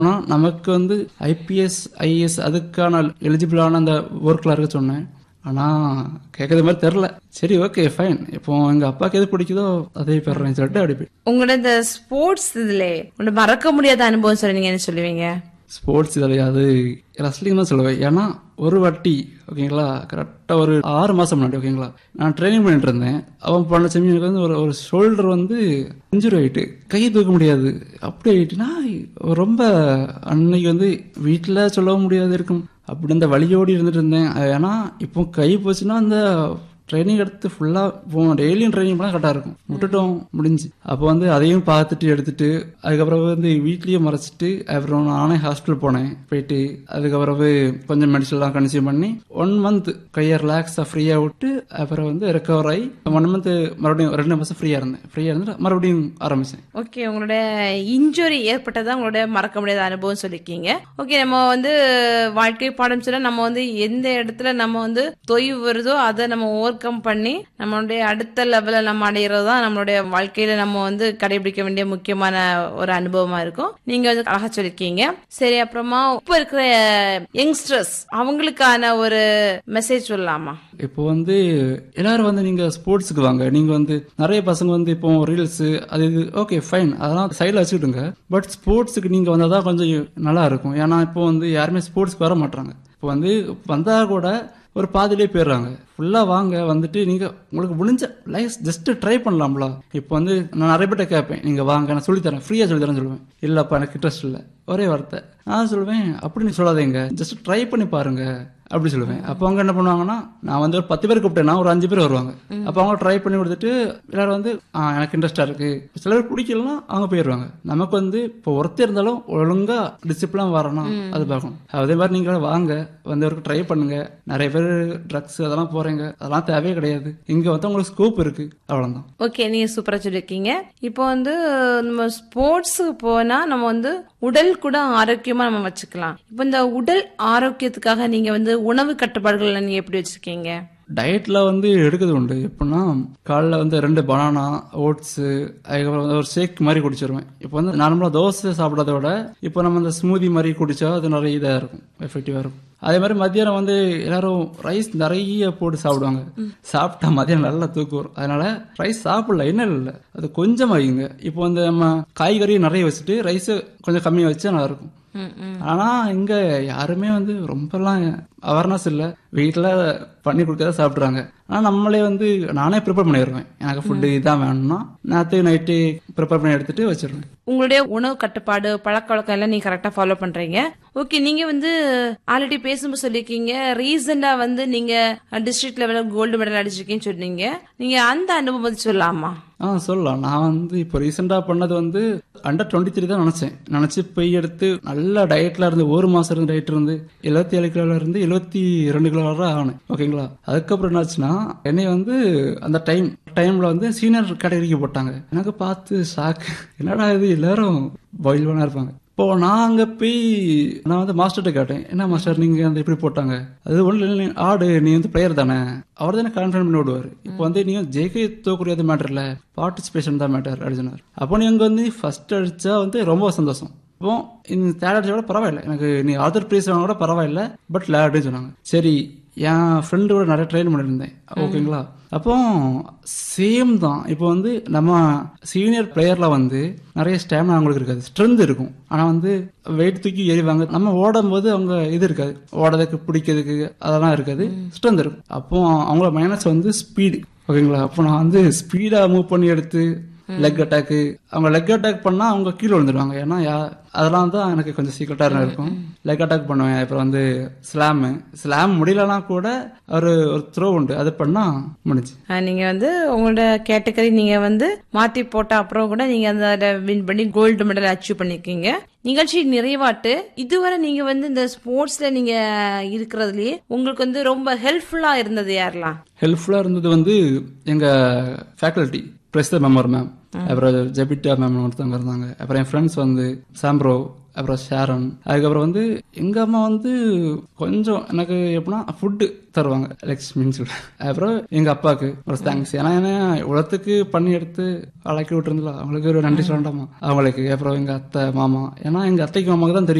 ஆனா நமக்கு வந்து ஐபிஎஸ் ஐஏஎஸ் அதுக்கான எலிஜிபிளான அந்த ஒர்க்லாம் இருக்க சொன்னேன் ஆனா கேட்கறது மாதிரி தெரில சரி ஓகே ஃபைன் இப்போ எங்க அப்பாக்கு எது பிடிக்குதோ அதே பெறேன்னு சொல்லிட்டு அப்படி போய் உங்களோட இந்த ஸ்போர்ட்ஸ் இதுல உங்களோட மறக்க முடியாத அனுபவம் சொல்லி நீங்க என்ன சொல்லுவீங்க ஸ்போர்ட்ஸ் இதில் அது ரெஸ்லிங் தான் சொல்லுவேன் ஏன்னா ஒரு வாட்டி ஓகேங்களா கரெக்டாக ஒரு ஆறு மாதம் முன்னாடி ஓகேங்களா நான் ட்ரைனிங் பண்ணிட்டு இருந்தேன் அவன் பண்ண செம்மி எனக்கு வந்து ஒரு ஒரு ஷோல்டர் வந்து இன்ஜுரி ஆயிட்டு கை தூக்க முடியாது அப்படி ஆயிட்டுனா ரொம்ப அன்னைக்கு வந்து வீட்டில் சொல்லவும் முடியாது இருக்கும் அப்படி அந்த வழியோடி இருந்துட்டு இருந்தேன் ஏன்னா இப்போ கை போச்சுன்னா அந்த ட்ரைனிங் எடுத்து ஃபுல்லா இப்போ டெய்லியும் ட்ரைனிங் பண்ணா கரெக்டா இருக்கும் விட்டுட்டோம் முடிஞ்சு அப்போ வந்து அதையும் பார்த்துட்டு எடுத்துட்டு அதுக்கப்புறம் வந்து வீட்லயே மறைச்சிட்டு அப்புறம் நானே ஹாஸ்பிட்டல் போனேன் போயிட்டு அதுக்கப்புறம் கொஞ்சம் மெடிசன்லாம் கன்சியூம் பண்ணி ஒன் மந்த் கையை ரிலாக்ஸா ஃப்ரீயா விட்டு அப்புறம் வந்து ரெக்கவர் ஆகி ஒன் மந்த் மறுபடியும் ரெண்டு மாசம் ஃப்ரீயா இருந்தேன் ஃப்ரீயா இருந்து மறுபடியும் ஆரம்பிச்சேன் ஓகே உங்களோட இன்ஜுரி ஏற்பட்டதா உங்களோட மறக்க முடியாத அனுபவம் சொல்லிருக்கீங்க ஓகே நம்ம வந்து வாழ்க்கை பாடம் சொல்ல நம்ம வந்து எந்த இடத்துல நம்ம வந்து தொய்வு வருதோ அதை நம்ம ஓவர் கம் பண்ணி நம்மளுடைய அடுத்த லெவல நம்ம அடையிறது தான் நம்மளுடைய வாழ்க்கையில நம்ம வந்து கடைபிடிக்க வேண்டிய முக்கியமான ஒரு அனுபவமா இருக்கும் நீங்க வந்து அழகா சொல்லிருக்கீங்க சரி அப்புறமா இப்ப இருக்கிற யங்ஸ்டர்ஸ் அவங்களுக்கான ஒரு மெசேஜ் சொல்லலாமா இப்போ வந்து எல்லாரும் வந்து நீங்க ஸ்போர்ட்ஸுக்கு வாங்க நீங்க வந்து நிறைய பசங்க வந்து இப்போ ரீல்ஸ் அது இது ஓகே ஃபைன் அதெல்லாம் சைடில் வச்சுக்கிடுங்க பட் ஸ்போர்ட்ஸுக்கு நீங்க வந்தாதான் கொஞ்சம் நல்லா இருக்கும் ஏன்னா இப்போ வந்து யாருமே ஸ்போர்ட்ஸ்க்கு வர மாட்டாங்க இப்போ வந்து வந்தா கூட ஒரு பாதிலே போயிடுறாங்க ஃபுல்லா வாங்க வந்துட்டு நீங்க உங்களுக்கு முடிஞ்ச லைஃப் ஜஸ்ட் ட்ரை பண்ணலாம்ல இப்போ வந்து நான் நிறைய பேர்ட்ட கேட்பேன் நீங்க வாங்க நான் சொல்லித்தரேன் ஃப்ரீயா சொல்லித்தரேன் சொல்லுவேன் இல்லப்பா எனக்கு இன்ட்ரெஸ்ட் இல்லை ஒரே வார்த்தை நான் சொல்லுவேன் அப்படி நீ சொல்லாதீங்க ஜஸ்ட் ட்ரை பண்ணி பாருங்க அப்படி சொல்லுவேன் அப்போ அவங்க என்ன பண்ணுவாங்கன்னா நான் வந்து ஒரு பத்து பேர் கூப்பிட்டேன்னா ஒரு அஞ்சு பேர் வருவாங்க அப்போ அவங்க ட்ரை பண்ணி கொடுத்துட்டு எல்லாரும் வந்து ஆ எனக்கு இன்ட்ரெஸ்டா இருக்கு சில பேர் பிடிக்கலன்னா அவங்க போயிடுவாங்க நமக்கு வந்து இப்போ ஒருத்தர் இருந்தாலும் ஒழுங்கா டிசிப்ளின் வரணும் அது பார்க்கணும் அதே மாதிரி நீங்க வாங்க வந்து ஒரு ட்ரை பண்ணுங்க நிறைய பேர் ட்ரக்ஸ் அதெல்லாம் போறீங்க அதெல்லாம் தேவையே கிடையாது இங்க வந்து உங்களுக்கு ஸ்கோப் இருக்கு அவ்வளவுதான் ஓகே நீங்க சூப்பரா சொல்லிருக்கீங்க இப்போ வந்து நம்ம ஸ்போர்ட்ஸுக்கு போனா நம்ம வந்து உடல் கூட ஆரோக்கியமா நம்ம வச்சுக்கலாம் இப்போ இந்த உடல் ஆரோக்கியத்துக்காக நீங்க வந்து உணவு கட்டுப்பாடுகள் நீங்க எப்படி வச்சிருக்கீங்க டயட்ல வந்து எடுக்கிறது உண்டு எப்படின்னா காலைல வந்து ரெண்டு பனானா ஓட்ஸ் அதுக்கப்புறம் வந்து ஒரு ஷேக் மாதிரி குடிச்சிருவேன் இப்போ வந்து நார்மலாக தோசை சாப்பிட்றத விட இப்போ நம்ம இந்த ஸ்மூதி மாதிரி குடிச்சா அது நிறைய இதாக இருக்கும் எஃபெக்டிவாக இருக்கும் அதே மாதிரி மத்தியானம் வந்து எல்லாரும் ரைஸ் நிறைய போட்டு சாப்பிடுவாங்க சாப்பிட்டா மதியானம் நல்லா தூக்கம் வரும் அதனால ரைஸ் சாப்பிடல என்ன இல்லை அது கொஞ்சம் வைங்க இப்போ வந்து நம்ம காய்கறி நிறைய வச்சுட்டு ரைஸ் கொஞ்சம் கம்மியாக வச்சா நல்லா இருக்கும் ஆனா இங்க யாருமே வந்து ரொம்பலாம் அவேர்னஸ் இல்ல வீட்டுல பண்ணி கொடுக்கறத சாப்பிடுறாங்க ஆனா நம்மளே வந்து நானே ப்ரிப்பேர் பண்ணிடுவேன் எனக்கு ஃபுட்டு இதான் வேணும்னா நேற்று நைட்டு ப்ரிப்பேர் பண்ணி எடுத்துட்டு வச்சிருவேன் உங்களுடைய உணவு கட்டுப்பாடு பழக்க வழக்கம் எல்லாம் நீங்க கரெக்டா ஃபாலோ பண்றீங்க ஓகே நீங்க வந்து ஆல்ரெடி பேசும்போது சொல்லிருக்கீங்க ரீசெண்டா வந்து நீங்க டிஸ்ட்ரிக்ட் லெவல்ல கோல்டு மெடல் அடிச்சிருக்கீங்கன்னு சொன்னீங்க நீங்க அந்த அனுபவம் சொல்லலாமா ஆ சொல்லலாம் நான் வந்து இப்போ ரீசெண்டாக பண்ணது வந்து அண்டர் டுவெண்ட்டி த்ரீ தான் நினச்சேன் நினச்சி போய் எடுத்து நல்ல டயட்ல இருந்து ஒரு மாதம் இருந்து டயட் இருந்து எழுபத்தி ஏழு கிலோல இருந்து எழுபத்தி ரெண்டு கிலோ வரை ஆனேன் ஓகேங்களா அதுக்கப்புறம் என்னாச்சுன்னா என்னை வந்து அந்த டைம் டைம்ல வந்து சீனியர் கேட்டகரிக்கு போட்டாங்க எனக்கு பார்த்து ஷாக் என்னடா இது எல்லாரும் பாயில் இருப்பாங்க இப்போ நான் அங்க போய் நான் வந்து மாஸ்டர்கிட்ட கேட்டேன் என்ன மாஸ்டர் நீங்க அந்த எப்படி போட்டாங்க அது ஒண்ணு இல்லை ஆடு நீ வந்து பிளேயர் தானே அவர் தானே கான்ஃபிடன்ட் பண்ணி விடுவார் இப்போ வந்து நீங்க ஜெயிக்க தோக்கூடியது மேட்டர் இல்ல பார்ட்டிசிபேஷன் தான் மேட்டர் அப்படின்னு சொன்னார் அப்போ நீ அங்க வந்து ஃபர்ஸ்ட் அடிச்சா வந்து ரொம்ப சந்தோஷம் இப்போ இந்த தேர்ட் அடிச்சா கூட பரவாயில்ல எனக்கு நீ அதர் ப்ரைஸ் வாங்க கூட பரவாயில்ல பட் லேடுன்னு சொன்னாங்க சரி என் ஃப்ரெண்டு கூட நிறைய ட்ரெயின் பண்ணியிருந்தேன் ஓகேங்களா அப்போ சேம் தான் இப்போ வந்து நம்ம சீனியர் பிளேயர்ல வந்து நிறைய ஸ்டாமினா அவங்களுக்கு இருக்காது ஸ்ட்ரென்த் இருக்கும் ஆனா வந்து வெயிட் தூக்கி எறிவாங்க நம்ம ஓடும் போது அவங்க இது இருக்காது ஓடுறதுக்கு பிடிக்கிறதுக்கு அதெல்லாம் இருக்காது ஸ்ட்ரென்த் இருக்கும் அப்போ அவங்களோட மைனஸ் வந்து ஸ்பீடு ஓகேங்களா அப்போ நான் வந்து ஸ்பீடா மூவ் பண்ணி எடுத்து லெக் அட்டாக்கு அவங்க லெக் அட்டாக் பண்ணா அவங்க கீழே விழுந்துருவாங்க ஏன்னா யா- அதெல்லாம் தான் எனக்கு கொஞ்சம் சீக்கிரட்டா இருக்கும் லெக் அட்டாக் பண்ணுவேன் அப்புறம் வந்து ஸ்லாமு ஸ்லாம் முடியலனா கூட ஒரு ஒரு த்ரோ உண்டு அது பண்ணா முடிஞ்சு ஆஹ் நீங்க வந்து உங்களோட கேட்டகரி நீங்க வந்து மாத்தி போட்ட அப்புறம் கூட நீங்க அந்த வின் பண்ணி கோல்டு மெடல் அச்சீவ் பண்ணிருக்கீங்க நிகழ்ச்சி நிறைவாட்டு இதுவரை நீங்க வந்து இந்த ஸ்போர்ட்ஸ்ல நீங்க இருக்கிறதுலயே உங்களுக்கு வந்து ரொம்ப ஹெல்ப்ஃபுல்லா இருந்தது யாரெல்லாம் ஹெல்ப்ஃபுல்லா இருந்தது வந்து எங்க ஃபேக்கல்ட்டி பிரஸ்த மெம்பர் மேம் அப்புறம் ஜெபிட்டா மேம் ஒருத்தவங்க இருந்தாங்க அப்புறம் என் ஃப்ரெண்ட்ஸ் வந்து சாம்ப்ரோ அப்புறம் ஷேரன் அதுக்கப்புறம் வந்து எங்க அம்மா வந்து கொஞ்சம் எனக்கு எப்படின்னா ஃபுட்டு தருவாங்க லக்ஷ்மின்னு சொல்லிட்டு அப்புறம் எங்க அப்பாவுக்கு ஒரு தேங்க்ஸ் ஏன்னா என்ன உலகத்துக்கு பண்ணி எடுத்து அழைக்கி விட்டுருந்துல அவங்களுக்கு ஒரு நன்றி சொல்லண்டாமா அவங்களுக்கு அப்புறம் எங்க அத்தை மாமா ஏன்னா எங்க அத்தைக்கு மாமாக்கு தான் தெரியும்